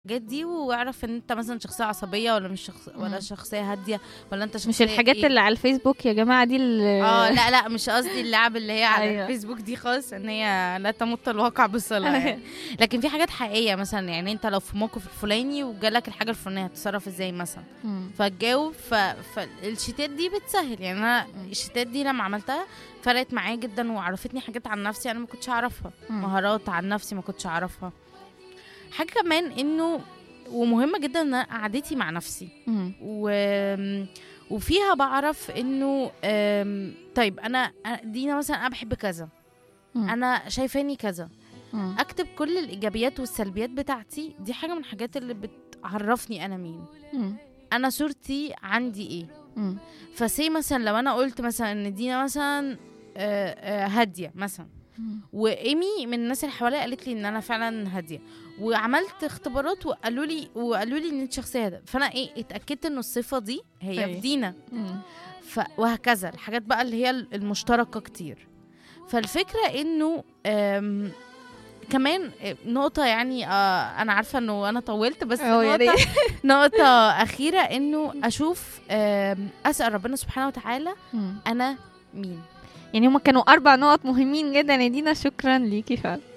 الحاجات دي واعرف ان انت مثلا شخصيه عصبيه ولا مش شخص ولا مم. شخصيه هاديه ولا انت شخصيه مش الحاجات إيه؟ اللي على الفيسبوك يا جماعه دي اللي اه لا لا مش قصدي اللعب اللي هي على أيوة. الفيسبوك دي خالص ان هي لا تمت الواقع بصله يعني. لكن في حاجات حقيقيه مثلا يعني انت لو في موقف الفلاني وجالك الحاجه الفلانيه هتتصرف ازاي مثلا مم. فتجاوب ف... فالشتات دي بتسهل يعني انا الشتات دي لما عملتها فرقت معايا جدا وعرفتني حاجات عن نفسي انا ما كنتش اعرفها مم. مهارات عن نفسي ما كنتش اعرفها حاجه كمان انه ومهمه جدا ان أنا قعدتي مع نفسي مم. و... وفيها بعرف انه أم، طيب انا أنا- دينا مثلا انا بحب كذا مم. انا شايفاني كذا مم. اكتب كل الايجابيات والسلبيات بتاعتي دي حاجه من الحاجات اللي بتعرفني انا مين مم. انا صورتي عندي ايه مم. فسي مثلا لو انا قلت مثلا ان دينا مثلا آه، آه، هاديه مثلا مم. وايمي من الناس اللي حواليا قالت لي ان انا فعلا هاديه وعملت اختبارات وقالوا لي وقالوا لي ان انت شخصيه هاديه فانا ايه اتاكدت ان الصفه دي هي في أيوة. دينا مم. ف... وهكذا الحاجات بقى اللي هي المشتركه كتير فالفكره انه أم... كمان نقطة يعني آه أنا عارفة إنه أنا طولت بس أه، يا نقطة, ريت. نقطة أخيرة إنه أشوف آم، أسأل ربنا سبحانه وتعالى مم. أنا مين يعني هما كانوا اربع نقط مهمين جدا يا دينا شكرا ليكي فعلا